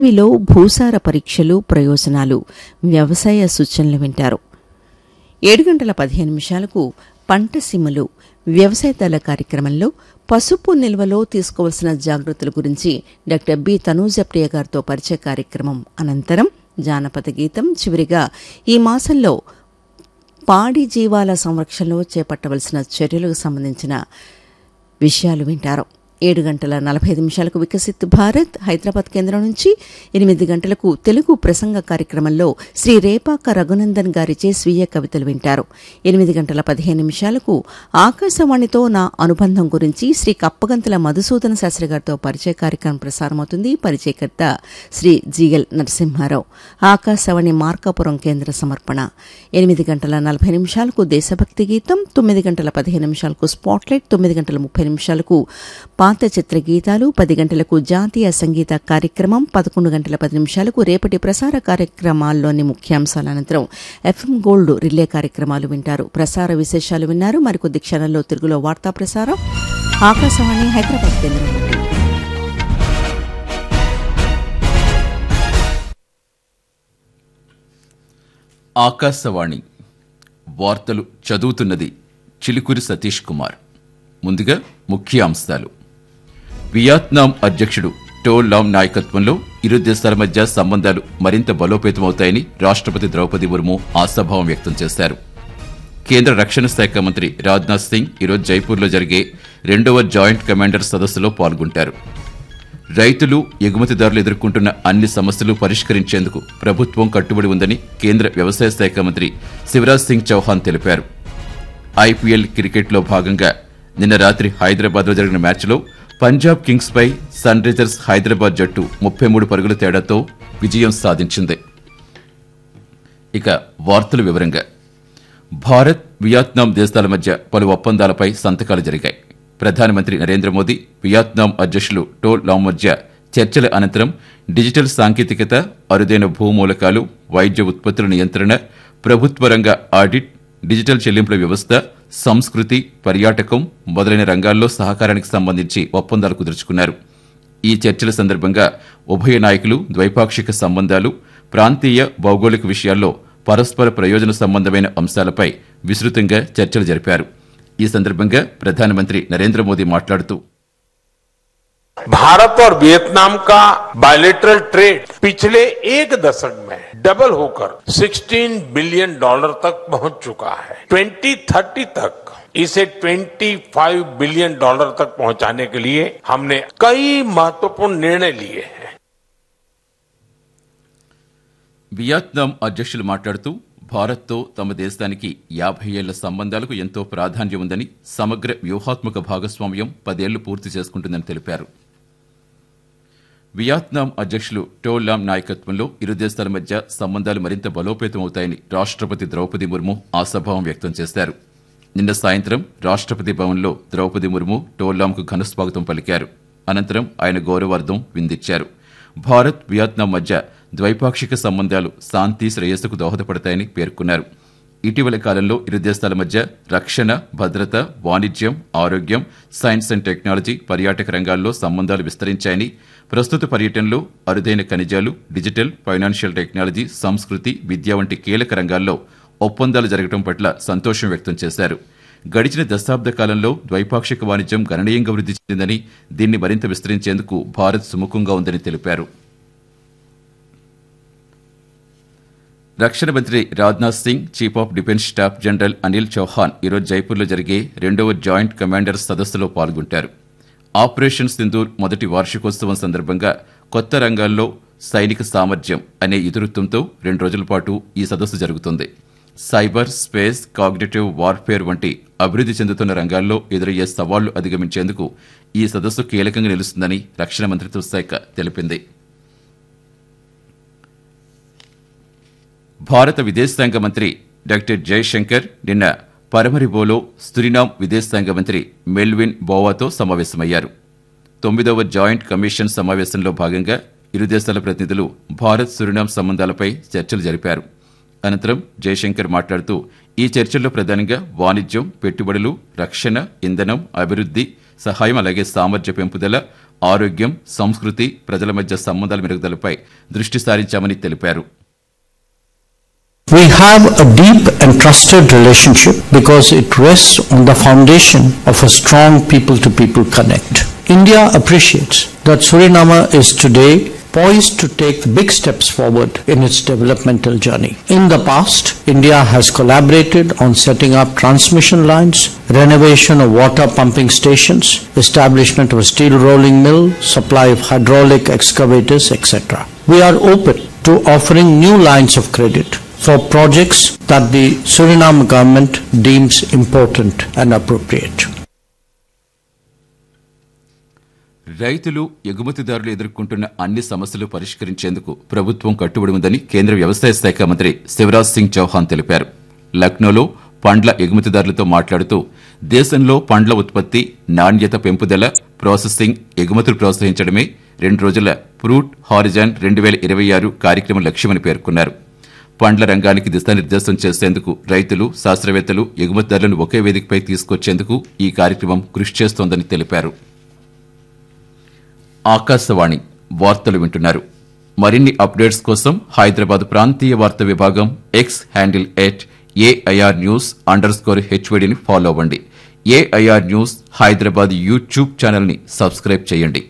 విలో భూసార పరీక్షలు ప్రయోజనాలు వ్యవసాయ సూచనలు వింటారు ఏడు గంటల పదిహేను నిమిషాలకు పంట సీమలు వ్యవసాయదారుల కార్యక్రమంలో పసుపు నిల్వలో తీసుకోవాల్సిన జాగ్రత్తల గురించి డాక్టర్ బి తనూజప్రియ గారితో పరిచయ కార్యక్రమం అనంతరం జానపద గీతం చివరిగా ఈ మాసంలో పాడి జీవాల సంరక్షణలో చేపట్టవలసిన చర్యలకు సంబంధించిన విషయాలు వింటారు ఏడు గంటల నలభై ఐదు నిమిషాలకు వికసిత్ భారత్ హైదరాబాద్ కేంద్రం నుంచి ఎనిమిది గంటలకు తెలుగు ప్రసంగ కార్యక్రమంలో శ్రీ రేపాక రఘునందన్ గారిచే స్వీయ కవితలు వింటారు ఎనిమిది గంటల పదిహేను నిమిషాలకు ఆకాశవాణితో నా అనుబంధం గురించి శ్రీ కప్పగంతుల మధుసూదన శాస్త్రి గారితో పరిచయ కార్యక్రమం ప్రసారమవుతుంది పరిచయకర్త శ్రీ జిఎల్ నరసింహారావు ఆకాశవాణి మార్కాపురం కేంద్ర సమర్పణ ఎనిమిది గంటల నలభై నిమిషాలకు దేశభక్తి గీతం తొమ్మిది గంటల పదిహేను నిమిషాలకు స్పాట్లైట్ తొమ్మిది గంటల ముప్పై నిమిషాలకు పాత చిత్ర గీతాలు పది గంటలకు జాతీయ సంగీత కార్యక్రమం పదకొండు గంటల పది నిమిషాలకు రేపటి ప్రసార కార్యక్రమాల్లోని ముఖ్యాంశాల అనంతరం ఎఫ్ఎం గోల్డ్ రిలే కార్యక్రమాలు వింటారు ప్రసార విశేషాలు విన్నారు మరికొద్ది క్షణంలో తెలుగులో వార్తా ప్రసారం ఆకాశవాణి హైదరాబాద్ కేంద్రం నుండి ఆకాశవాణి వార్తలు చదువుతున్నది చిలుకూరి సతీష్ కుమార్ ముందుగా ముఖ్య అంశాలు వియత్నాం అధ్యక్షుడు టో లామ్ నాయకత్వంలో ఇరు దేశాల మధ్య సంబంధాలు మరింత బలోపేతమవుతాయని రాష్ట్రపతి ద్రౌపది ముర్ము ఆశాభావం వ్యక్తం చేశారు కేంద్ర రక్షణ శాఖ మంత్రి రాజ్నాథ్ సింగ్ ఈరోజు జైపూర్లో జరిగే రెండవ జాయింట్ కమాండర్ సదస్సులో పాల్గొంటారు రైతులు ఎగుమతిదారులు ఎదుర్కొంటున్న అన్ని సమస్యలు పరిష్కరించేందుకు ప్రభుత్వం కట్టుబడి ఉందని కేంద్ర వ్యవసాయ శాఖ మంత్రి శివరాజ్ సింగ్ చౌహాన్ తెలిపారు ఐపీఎల్ క్రికెట్లో భాగంగా నిన్న రాత్రి హైదరాబాద్లో జరిగిన మ్యాచ్లో పంజాబ్ కింగ్స్ పై సన్ రైజర్స్ హైదరాబాద్ జట్టు ముప్పై మూడు పరుగుల తేడాతో విజయం సాధించింది ఇక వార్తల వివరంగా భారత్ వియత్నాం దేశాల మధ్య పలు ఒప్పందాలపై సంతకాలు జరిగాయి ప్రధానమంత్రి నరేంద్ర మోదీ వియత్నాం అధ్యక్షులు టో లామ్ మధ్య చర్చల అనంతరం డిజిటల్ సాంకేతికత అరుదైన భూమూలకాలు వైద్య ఉత్పత్తుల నియంత్రణ ప్రభుత్వ రంగ ఆడిట్ డిజిటల్ చెల్లింపుల వ్యవస్థ సంస్కృతి పర్యాటకం మొదలైన రంగాల్లో సహకారానికి సంబంధించి ఒప్పందాలు కుదుర్చుకున్నారు ఈ చర్చల సందర్భంగా ఉభయ నాయకులు ద్వైపాక్షిక సంబంధాలు ప్రాంతీయ భౌగోళిక విషయాల్లో పరస్పర ప్రయోజన సంబంధమైన అంశాలపై విస్తృతంగా చర్చలు జరిపారు ఈ సందర్భంగా ప్రధానమంత్రి నరేంద్ర మోదీ మాట్లాడుతూ भारत और वियतनाम का बायलेटरल ट्रेड पिछले एक दशक में डबल होकर 16 बिलियन डॉलर तक पहुंच चुका है 2030 तक इसे 25 बिलियन डॉलर तक पहुंचाने के लिए हमने कई महत्वपूर्ण निर्णय लिए हैं వియత్నాం అధ్యక్షులు మాట్లాడుతూ భారత్తో తమ దేశానికి యాభై ఏళ్ల సంబంధాలకు ఎంతో ప్రాధాన్యం ఉందని సమగ్ర వ్యూహాత్మక భాగస్వామ్యం పదేళ్లు పూర్తి చేసుకుంటుందని తెలిపారు వియత్నాం అధ్యక్షులు టో లామ్ నాయకత్వంలో ఇరు దేశాల మధ్య సంబంధాలు మరింత బలోపేతమవుతాయని రాష్ట్రపతి ద్రౌపది ముర్ము ఆశాభావం వ్యక్తం చేశారు నిన్న సాయంత్రం రాష్ట్రపతి భవన్లో ద్రౌపది ముర్ము టోలాంకు ఘన స్వాగతం పలికారు అనంతరం ఆయన గౌరవార్థం విందిచ్చారు భారత్ వియత్నాం మధ్య ద్వైపాక్షిక సంబంధాలు శాంతి శ్రేయస్సుకు దోహదపడతాయని పేర్కొన్నారు ఇటీవల కాలంలో ఇరు దేశాల మధ్య రక్షణ భద్రత వాణిజ్యం ఆరోగ్యం సైన్స్ అండ్ టెక్నాలజీ పర్యాటక రంగాల్లో సంబంధాలు విస్తరించాయని ప్రస్తుత పర్యటనలో అరుదైన ఖనిజాలు డిజిటల్ ఫైనాన్షియల్ టెక్నాలజీ సంస్కృతి విద్య వంటి కీలక రంగాల్లో ఒప్పందాలు జరగడం పట్ల సంతోషం వ్యక్తం చేశారు గడిచిన దశాబ్ద కాలంలో ద్వైపాక్షిక వాణిజ్యం గణనీయంగా వృద్ధి చెందిందని దీన్ని మరింత విస్తరించేందుకు భారత్ సుముఖంగా ఉందని తెలిపారు రక్షణ మంత్రి Rajnath Singh chief of defence staff general Anil Chauhan ఈరోజు జైపూర్లో జరిగే రెండవ జాయింట్ కమాండర్ సదస్సులో పాల్గొంటారు ఆపరేషన్ సింధూర్ మొదటి వార్షికోత్సవం సందర్భంగా కొత్త రంగాల్లో సైనిక సామర్థ్యం అనే ఇతివృత్తంతో రెండు రోజుల పాటు ఈ సదస్సు జరుగుతుంది సైబర్ స్పేస్ కాగ్నేటివ్ వార్ఫేర్ వంటి అభివృద్ధి చెందుతున్న రంగాల్లో ఎదురయ్యే సవాళ్లు అధిగమించేందుకు ఈ సదస్సు కీలకంగా నిలుస్తుందని రక్షణ మంత్రిత్వ శాఖ తెలిపింది భారత విదేశాంగ మంత్రి డాక్టర్ జయశంకర్ నిన్న పరమరిబోలో సురినాం విదేశాంగ మంత్రి మెల్విన్ బోవాతో సమావేశమయ్యారు తొమ్మిదవ జాయింట్ కమిషన్ సమావేశంలో భాగంగా ఇరు దేశాల ప్రతినిధులు భారత్ సురినాం సంబంధాలపై చర్చలు జరిపారు అనంతరం జయశంకర్ మాట్లాడుతూ ఈ చర్చల్లో ప్రధానంగా వాణిజ్యం పెట్టుబడులు రక్షణ ఇంధనం అభివృద్ధి సహాయం అలాగే సామర్థ్య పెంపుదల ఆరోగ్యం సంస్కృతి ప్రజల మధ్య సంబంధాల మెరుగుదలపై దృష్టి సారించామని తెలిపారు We have a deep and trusted relationship because it rests on the foundation of a strong people to people connect. India appreciates that Suriname is today poised to take big steps forward in its developmental journey. In the past, India has collaborated on setting up transmission lines, renovation of water pumping stations, establishment of a steel rolling mill, supply of hydraulic excavators, etc. We are open to offering new lines of credit for projects that the Suriname government deems important and appropriate. రైతులు ఎగుమతిదారులు ఎదుర్కొంటున్న అన్ని సమస్యలు పరిష్కరించేందుకు ప్రభుత్వం కట్టుబడి ఉందని కేంద్ర వ్యవసాయ శాఖ మంత్రి శివరాజ్ సింగ్ చౌహాన్ తెలిపారు లక్నోలో పండ్ల ఎగుమతిదారులతో మాట్లాడుతూ దేశంలో పండ్ల ఉత్పత్తి నాణ్యత పెంపుదల ప్రాసెసింగ్ ఎగుమతులు ప్రోత్సహించడమే రెండు రోజుల ఫ్రూట్ హారిజాన్ రెండు వేల ఇరవై ఆరు కార్యక్రమం లక్ష్యమని పేర్కొన్నారు పండ్ల రంగానికి దిశానిర్దేశం చేసేందుకు రైతులు శాస్త్రవేత్తలు ఎగుమతిదారులను ఒకే వేదికపై తీసుకొచ్చేందుకు ఈ కార్యక్రమం కృషి చేస్తోందని తెలిపారు ఆకాశవాణి వార్తలు వింటున్నారు మరిన్ని అప్డేట్స్ కోసం హైదరాబాద్ ప్రాంతీయ వార్తా విభాగం X handle at AIR news under score హెచ్వడిని follow అవ్వండి ఏఐఆర్ న్యూస్ హైదరాబాద్ యూట్యూబ్ ఛానల్ని సబ్స్క్రైబ్ చేయండి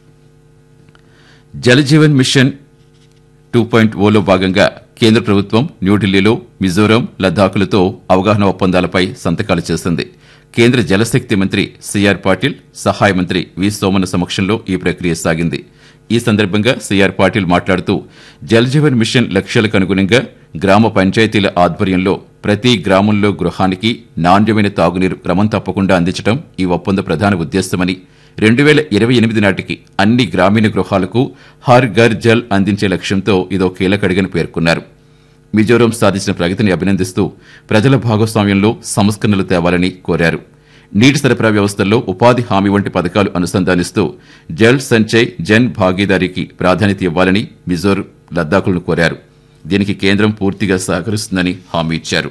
జలజీవన్ మిషన్ టూ పాయింట్ ఓలో భాగంగా కేంద్ర ప్రభుత్వం న్యూఢిల్లీలో మిజోరాం లద్దాఖులతో అవగాహన ఒప్పందాలపై సంతకాలు చేసింది కేంద్ర జలశక్తి మంత్రి సిఆర్ పాటిల్ సహాయ మంత్రి వి సోమన సమక్షంలో ఈ ప్రక్రియ సాగింది ఈ సందర్భంగా సిఆర్ పాటిల్ మాట్లాడుతూ జలజీవన్ మిషన్ లక్ష్యాలకు అనుగుణంగా గ్రామ పంచాయతీల ఆధ్వర్యంలో ప్రతి గ్రామంలో గృహానికి నాణ్యమైన తాగునీరు క్రమం తప్పకుండా అందించడం ఈ ఒప్పంద ప్రధాన ఉద్దేశమని రెండు వేల ఇరవై ఎనిమిది నాటికి అన్ని గ్రామీణ గృహాలకు హర్ ఘర్ జల్ అందించే లక్ష్యంతో ఇదో కీలకడిగని పేర్కొన్నారు మిజోరాం సాధించిన ప్రగతిని అభినందిస్తూ ప్రజల భాగస్వామ్యంలో సంస్కరణలు తేవాలని కోరారు నీటి సరఫరా వ్యవస్థల్లో ఉపాధి హామీ వంటి పథకాలు అనుసంధానిస్తూ జల్ సంచయ్ జన్ భాగీదారీకి ప్రాధాన్యత ఇవ్వాలని మిజోరం లద్దాఖులను కోరారు దీనికి కేంద్రం పూర్తిగా సహకరిస్తుందని హామీ ఇచ్చారు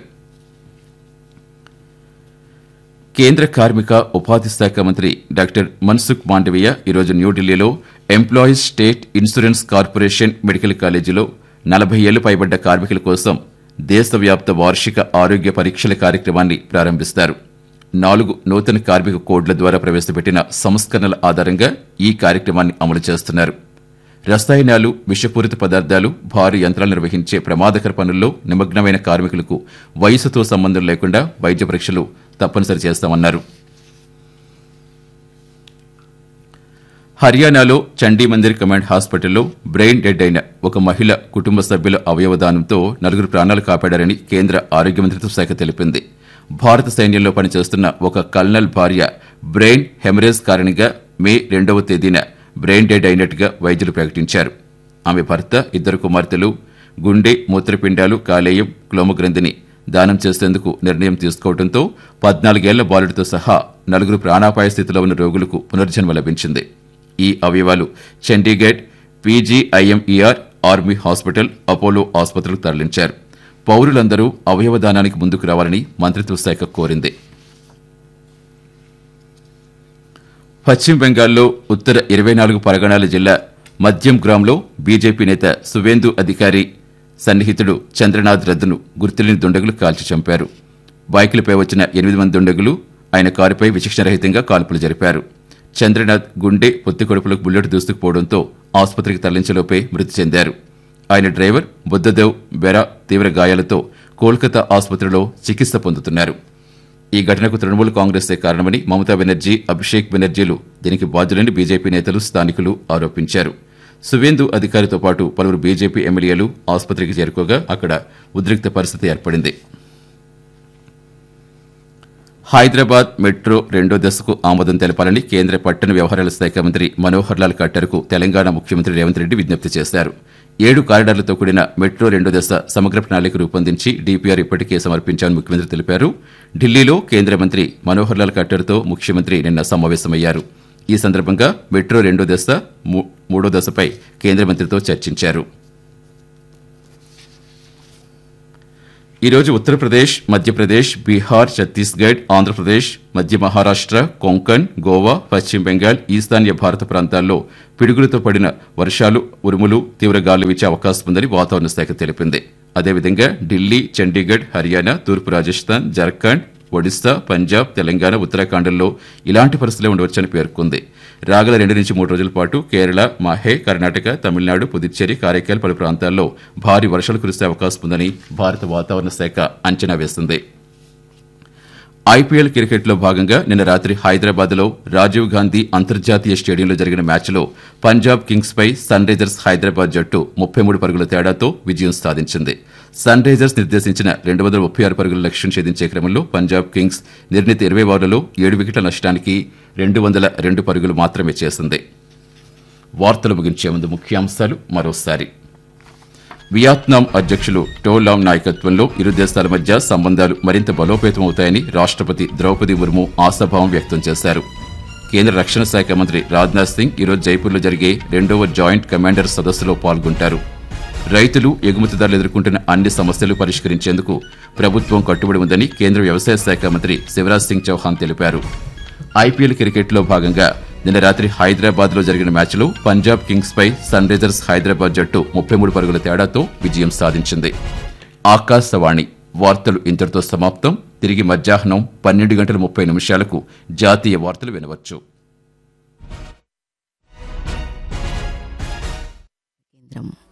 కేంద్ర కార్మిక ఉపాధి శాఖ మంత్రి డాక్టర్ మన్సుఖ్ మాండవీయ ఈరోజు న్యూఢిల్లీలో employees state insurance corporation medical కాలేజీలో నలభై ఏళ్లు పైబడ్డ కార్మికుల కోసం దేశవ్యాప్త వార్షిక ఆరోగ్య పరీక్షల కార్యక్రమాన్ని ప్రారంభిస్తారు నాలుగు నూతన కార్మిక కోడ్ల ద్వారా ప్రవేశపెట్టిన సంస్కరణల ఆధారంగా ఈ కార్యక్రమాన్ని అమలు చేస్తున్నారు రసాయనాలు విషపూరిత పదార్థాలు భారీ యంత్రాలు నిర్వహించే ప్రమాదకర పనుల్లో నిమగ్నమైన కార్మికులకు వయసుతో సంబంధం లేకుండా వైద్య పరీక్షలు తప్పనిసరి చేస్తామన్నారు హర్యానాలో చండీమందిర్ కమాండ్ హాస్పిటల్లో బ్రెయిన్ డెడ్ అయిన ఒక మహిళ కుటుంబ సభ్యుల అవయవదానంతో నలుగురు ప్రాణాలు కాపాడారని కేంద్ర ఆరోగ్య మంత్రిత్వ శాఖ తెలిపింది భారత సైన్యంలో పనిచేస్తున్న ఒక కల్నల్ భార్య బ్రెయిన్ హెమరేజ్ కారణంగా మే రెండవ తేదీన బ్రెయిన్ డెడ్ అయినట్టుగా వైద్యులు ప్రకటించారు ఆమె భర్త ఇద్దరు కుమార్తెలు గుండె మూత్రపిండాలు కాలేయం క్లోమగ్రంథిని దానం చేసేందుకు నిర్ణయం తీసుకోవడంతో పద్నాలుగేళ్ల బాలుడితో సహా నలుగురు ప్రాణాపాయ స్థితిలో ఉన్న రోగులకు పునర్జన్మ లభించింది ఈ అవయవాలు Chandigarh PGIMER army hospital Apollo ఆసుపత్రులకు తరలించారు పౌరులందరూ అవయవ దానానికి ముందుకు రావాలని మంత్రిత్వ శాఖ కోరింది పశ్చిమ బెంగాల్లో ఉత్తర ఇరవై నాలుగు పరగణాల జిల్లా మద్యం గ్రామ్లో బీజేపీ నేత సువేందు అధికారి సన్నిహితుడు చంద్రనాథ్ రద్దును గుర్తులేని దుండగులు కాల్చి చంపారు బైకులపై వచ్చిన ఎనిమిది మంది దుండగులు ఆయన కారుపై విచక్షణరహితంగా కాల్పులు జరిపారు చంద్రనాథ్ గుండె పొత్తికొడుపులకు బుల్లెట్ దూసుకుపోవడంతో ఆసుపత్రికి తరలించలోపే మృతి చెందారు ఆయన డ్రైవర్ బుద్ధదేవ్ బెరా తీవ్ర గాయాలతో కోల్కతా ఆసుపత్రిలో చికిత్స పొందుతున్నారు ఈ ఘటనకు తృణమూల్ కాంగ్రెసే కారణమని మమతా బెనర్జీ అభిషేక్ బెనర్జీలు దీనికి బాధ్యులని బీజేపీ నేతలు స్థానికులు ఆరోపించారు సువేందు అధికారితో పాటు పలువురు బీజేపీ ఎమ్మెల్యేలు ఆసుపత్రికి చేరుకోగా అక్కడ ఉద్రిక్త పరిస్థితి ఏర్పడింది హైదరాబాద్ మెట్రో రెండో దశకు ఆమోదం తెలపాలని కేంద్ర పట్టణ వ్యవహారాల శాఖ మంత్రి మనోహర్ లాల్ ఖట్టర్కు తెలంగాణ ముఖ్యమంత్రి రేవంత్ రెడ్డి విజ్ఞప్తి చేశారు ఏడు కారిడార్లతో కూడిన మెట్రో రెండో దశ సమగ్ర ప్రణాళిక రూపొందించి డీపీఆర్ ఇప్పటికే సమర్పించాలని ముఖ్యమంత్రి తెలిపారు ఢిల్లీలో కేంద్ర మంత్రి మనోహర్ లాల్ ఖట్టర్తో ముఖ్యమంత్రి నిన్న సమావేశమయ్యారు ఈ సందర్భంగా మెట్రో రెండో దశ మూ- మూడో దశపై కేంద్ర మంత్రితో చర్చించారు ఈరోజు ఉత్తరప్రదేశ్ మధ్యప్రదేశ్ బీహార్ ఛత్తీస్గఢ్ ఆంధ్రప్రదేశ్ మధ్య మహారాష్ట్ర కొంకణ్ గోవా పశ్చిమ బెంగాల్ ఈశాన్య భారత ప్రాంతాల్లో పిడుగులతో పడిన వర్షాలు ఉరుములు తీవ్ర గాలు వీచే అవకాశం ఉందని వాతావరణ శాఖ తెలిపింది అదేవిధంగా ఢిల్లీ చండీగఢ్ హర్యానా తూర్పు రాజస్థాన్ జార్ఖండ్ ఒడిశా పంజాబ్ తెలంగాణ ఉత్తరాఖండ్లో ఇలాంటి పరిస్థితులే ఉండవచ్చని పేర్కొంది రాగల రెండు నుంచి మూడు రోజుల పాటు కేరళ మాహే కర్ణాటక తమిళనాడు పుదుచ్చేరి కారైకాల్ పలు ప్రాంతాల్లో భారీ వర్షాలు కురిసే అవకాశం ఉందని భారత వాతావరణ శాఖ అంచనా వేసింది ఐపీఎల్ క్రికెట్లో భాగంగా నిన్న రాత్రి హైదరాబాద్లో రాజీవ్ గాంధీ అంతర్జాతీయ స్టేడియంలో జరిగిన మ్యాచ్లో పంజాబ్ కింగ్స్ పై సన్ రైజర్స్ హైదరాబాద్ జట్టు ముప్పై మూడు పరుగుల తేడాతో విజయం సాధించింది సన్ రైజర్స్ నిర్దేశించిన రెండు వందల ముప్పై ఆరు పరుగుల లక్ష్యం ఛేదించే క్రమంలో పంజాబ్ కింగ్స్ నిర్ణీత ఇరవై ఓవర్లలో ఏడు వికెట్ల నష్టానికి రెండు వందల రెండు పరుగులు మాత్రమే చేసింది వార్తలు ముగించే ముందు ముఖ్యాంశాలు మరోసారి వియత్నాం అధ్యక్షులు టోలాం నాయకత్వంలో ఇరు దేశాల మధ్య సంబంధాలు మరింత బలోపేతమవుతాయని రాష్ట్రపతి ద్రౌపది ముర్ము ఆశాభావం వ్యక్తం చేశారు కేంద్ర రక్షణ శాఖ మంత్రి రాజ్నాథ్ సింగ్ ఈరోజు జైపూర్లో జరిగే రెండవ జాయింట్ కమాండర్ సదస్సులో పాల్గొంటారు రైతులు ఎగుమతిదారులు ఎదుర్కొంటున్న అన్ని సమస్యలు పరిష్కరించేందుకు ప్రభుత్వం కట్టుబడి ఉందని కేంద్ర వ్యవసాయ శాఖ మంత్రి శివరాజ్ సింగ్ చౌహాన్ తెలిపారు ఐపీఎల్ క్రికెట్లో భాగంగా నిన్న రాత్రి హైదరాబాద్ లో జరిగిన మ్యాచ్లో పంజాబ్ కింగ్స్ పై సన్ రైజర్స్ హైదరాబాద్ జట్టు ముప్పై మూడు పరుగుల తేడాతో విజయం సాధించింది ఆకాశవాణి వార్తలు ఇంతటితో సమాప్తం తిరిగి మధ్యాహ్నం పన్నెండు గంటల ముప్పై నిమిషాలకు జాతీయ వార్తలు వినవచ్చు కేంద్రం